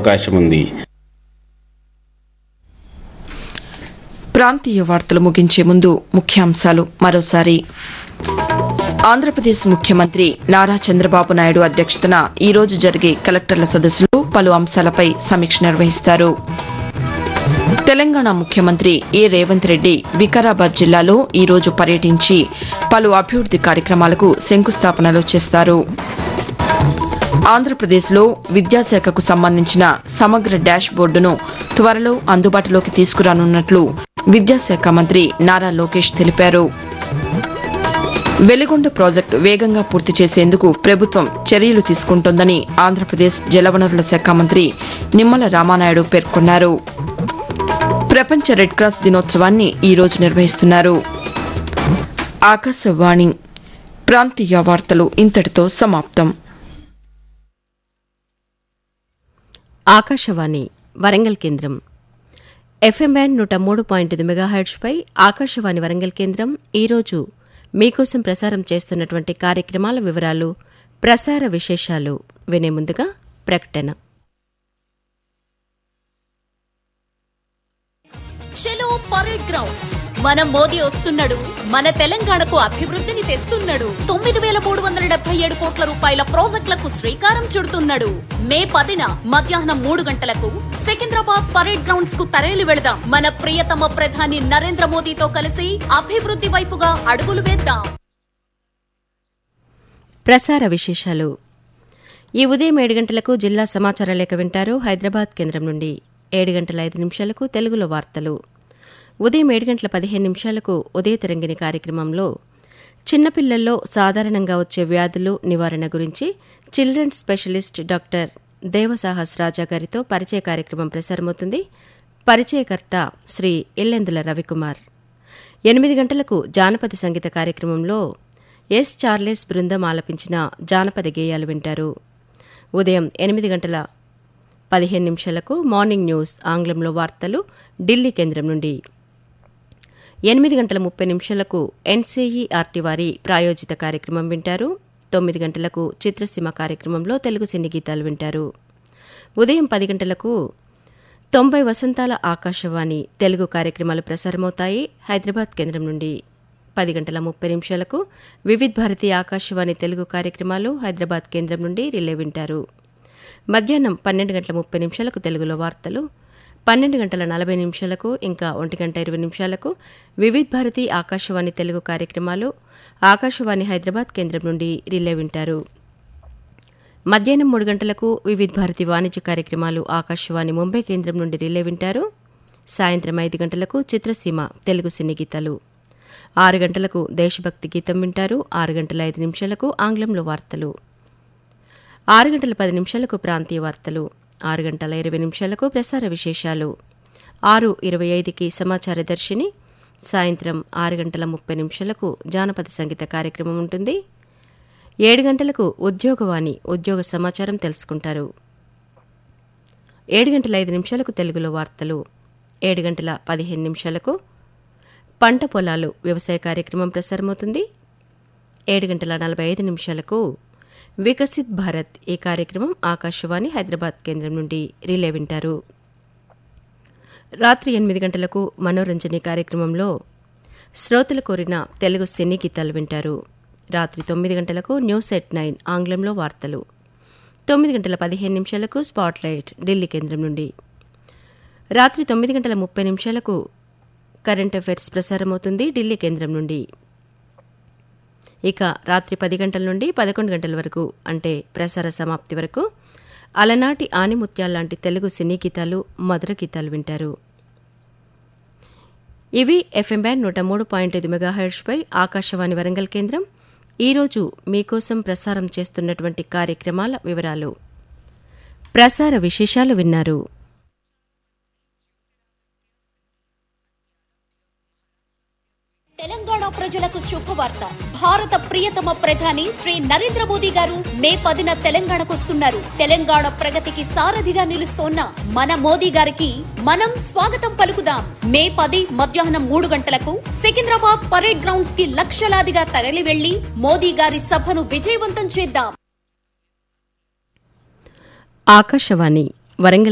అవకాశం ఉంది ప్రాంతీయ వార్తలు ముగించే ముందు ముఖ్యాంశాలు మరోసారి ఆంధ్రప్రదేశ్ ముఖ్యమంత్రి నారా చంద్రబాబు నాయుడు అధ్యక్షతన ఈ రోజు జరిగే కలెక్టర్ల సదస్సులో పలు అంశాలపై సమీక్ష నిర్వహిస్తారు తెలంగాణ ముఖ్యమంత్రి ఏ రేవంత్ రెడ్డి వికారాబాద్ జిల్లాలో ఈ రోజు పర్యటించి పలు అభివృద్ది కార్యక్రమాలకు శంకుస్థాపనలు చేస్తారు ఆంధ్రప్రదేశ్లో విద్యాశాఖకు సంబంధించిన సమగ్ర డాష్ బోర్డును త్వరలో అందుబాటులోకి తీసుకురానున్నట్లు విద్యాశాఖ మంత్రి నారా లోకేష్ తెలిపారు వెలిగొండ ప్రాజెక్టు వేగంగా పూర్తి చేసేందుకు ప్రభుత్వం చర్యలు తీసుకుంటోందని ఆంధ్రప్రదేశ్ జలవనరుల శాఖ మంత్రి నిమ్మల రామానాయుడు పేర్కొన్నారు ప్రపంచ రెడ్ క్రాస్ దినోత్సవాన్ని ఈ రోజు నిర్వహిస్తున్నారు ఆకాశవాణి ప్రాంతీయ వార్తలు ఇంతటితో సమాప్తం ఆకాశవాణి వరంగల్ కేంద్రం ఎఫ్ఎం బ్యాండ్ నూట మూడు పాయింట్ ఐదు మెగాహెర్ట్స్పై ఆకాశవాణి వరంగల్ కేంద్రం ఈరోజు మీకోసం ప్రసారం చేస్తున్నటువంటి కార్యక్రమాల వివరాలు ప్రసార విశేషాలు వినే ముందుగా ప్రకటన చలో పరేడ్ గ్రౌండ్స్ మన మోదీ వస్తున్నాడు మన తెలంగాణకు అభివృద్ధిని తెస్తున్నాడు తొమ్మిది వేల మూడు వందల డెబ్బై ఏడు కోట్ల రూపాయల ప్రాజెక్టులకు శ్రీకారం చుడుతున్నాడు మే పదిన మధ్యాహ్నం మూడు గంటలకు సికింద్రాబాద్ పరేడ్ గ్రౌండ్స్ కు తరలి వెళదాం మన ప్రియతమ ప్రధాని నరేంద్ర మోదీతో కలిసి అభివృద్ధి వైపుగా అడుగులు వేద్దాం ప్రసార విశేషాలు ఈ ఉదయం ఏడు గంటలకు జిల్లా సమాచార లేఖ వింటారు హైదరాబాద్ కేంద్రం నుండి ఏడు గంటల ఐదు నిమిషాలకు తెలుగులో వార్తలు ఉదయం ఏడు గంటల పదిహేను నిమిషాలకు ఉదయ తరంగిణి కార్యక్రమంలో చిన్నపిల్లల్లో సాధారణంగా వచ్చే వ్యాధులు నివారణ గురించి children specialist doctor Devasahas Raja గారితో పరిచయ కార్యక్రమం ప్రసారమవుతుంది పరిచయకర్త శ్రీ ఇల్లెందుల రవికుమార్ ఎనిమిది గంటలకు జానపద సంగీత కార్యక్రమంలో ఎస్ చార్లెస్ బృందం ఆలపించిన జానపద గేయాలు వింటారు ఉదయం ఎనిమిది గంటల పదిహేను నిమిషాలకు మార్నింగ్ న్యూస్ ఆంగ్లంలో వార్తలు ఢిల్లీ కేంద్రం నుండి ఎనిమిది గంటల ముప్పై నిమిషాలకు ఎన్సీఈఆర్టీ వారి ప్రాయోజిత కార్యక్రమం వింటారు తొమ్మిది గంటలకు చిత్రసీమ కార్యక్రమంలో తెలుగు సినీ గీతాలు వింటారు ఉదయం పది గంటలకు తొంభై వసంతాల ఆకాశవాణి తెలుగు కార్యక్రమాలు ప్రసారమవుతాయి హైదరాబాద్ కేంద్రం నుండి పది గంటల ముప్పై నిమిషాలకు వివిధ్ భారతి ఆకాశవాణి తెలుగు కార్యక్రమాలు హైదరాబాద్ కేంద్రం నుండి రిలే వింటారు మధ్యాహ్నం పన్నెండు గంటల ముప్పై నిమిషాలకు తెలుగులో వార్తలు పన్నెండు గంటల నలభై నిమిషాలకు ఇంకా ఒంటి గంట ఇరవై నిమిషాలకు వివిధ్ భారతి ఆకాశవాణి తెలుగు కార్యక్రమాలు ఆకాశవాణి హైదరాబాద్ కేంద్రం నుండి రిలే వింటారు మధ్యాహ్నం మూడు గంటలకు వివిధ్ భారతి వాణిజ్య కార్యక్రమాలు ఆకాశవాణి ముంబై కేంద్రం నుండి రిలే వింటారు సాయంత్రం ఐదు గంటలకు చిత్రసీమ తెలుగు సినీ గీతాలు ఆరు గంటలకు దేశభక్తి గీతం వింటారు ఆరు గంటల ఐదు నిమిషాలకు ఆంగ్లంలో వార్తలు ఆరు గంటల పది నిమిషాలకు ప్రాంతీయ వార్తలు ఆరు గంటల ఇరవై నిమిషాలకు ప్రసార విశేషాలు ఆరు ఇరవై ఐదుకి సమాచార దర్శిని సాయంత్రం ఆరు గంటల ముప్పై నిమిషాలకు జానపద సంగీత కార్యక్రమం ఉంటుంది ఏడు గంటలకు ఉద్యోగవాణి ఉద్యోగ సమాచారం తెలుసుకుంటారు ఏడు గంటల ఐదు నిమిషాలకు తెలుగులో వార్తలు ఏడు గంటల పదిహేను నిమిషాలకు పంట పొలాలు వ్యవసాయ కార్యక్రమం ప్రసారమవుతుంది ఏడు గంటల నలభై ఐదు నిమిషాలకు వికసిత్ భారత్ ఈ కార్యక్రమం ఆకాశవాణి హైదరాబాద్ కేంద్రం నుండి రిలే వింటారు రాత్రి ఎనిమిది గంటలకు మనోరంజని కార్యక్రమంలో శ్రోతలు కోరిన తెలుగు సినీ గీతాలు వింటారు రాత్రి తొమ్మిది గంటలకు న్యూస్ ఎట్ నైన్ ఆంగ్లంలో వార్తలు తొమ్మిది గంటల పదిహేను నిమిషాలకు స్పాట్లైట్ ఢిల్లీ కేంద్రం నుండి రాత్రి తొమ్మిది గంటల ముప్పై నిమిషాలకు కరెంట్ అఫైర్స్ ప్రసారమవుతుంది ఢిల్లీ కేంద్రం నుండి ఇక రాత్రి పది గంటల నుండి పదకొండు గంటల వరకు అంటే ప్రసార సమాప్తి వరకు అలనాటి ఆనిముత్యాల్లాంటి తెలుగు సినీ గీతాలు మధుర గీతాలు వింటారు ఇవి ఎఫ్ఎం బ్యాండ్ నూట మూడు పాయింట్ ఐదు మెగాహెర్ట్స్పై ఆకాశవాణి వరంగల్ కేంద్రం ఈరోజు మీకోసం ప్రసారం చేస్తున్నటువంటి కార్యక్రమాల వివరాలు ప్రసార విశేషాలు విన్నారు తెలంగాణ ప్రజలకు శుభవార్త భారత ప్రియతమ ప్రధాని శ్రీ నరేంద్ర మోదీ గారు మే పదిన తెలంగాణకొస్తున్నారు తెలంగాణ ప్రగతికి సారథిగా నిలుస్తోన్న మన మోదీ గారికి మనం స్వాగతం పలుకుదాం మే పది మధ్యాహ్నం మూడు గంటలకు సికింద్రాబాద్ పరేడ్ గ్రౌండ్స్ కి లక్షలాదిగా తరలి వెళ్లి మోదీ గారి సభను విజయవంతం చేద్దాం ఆకాశవాణి వరంగల్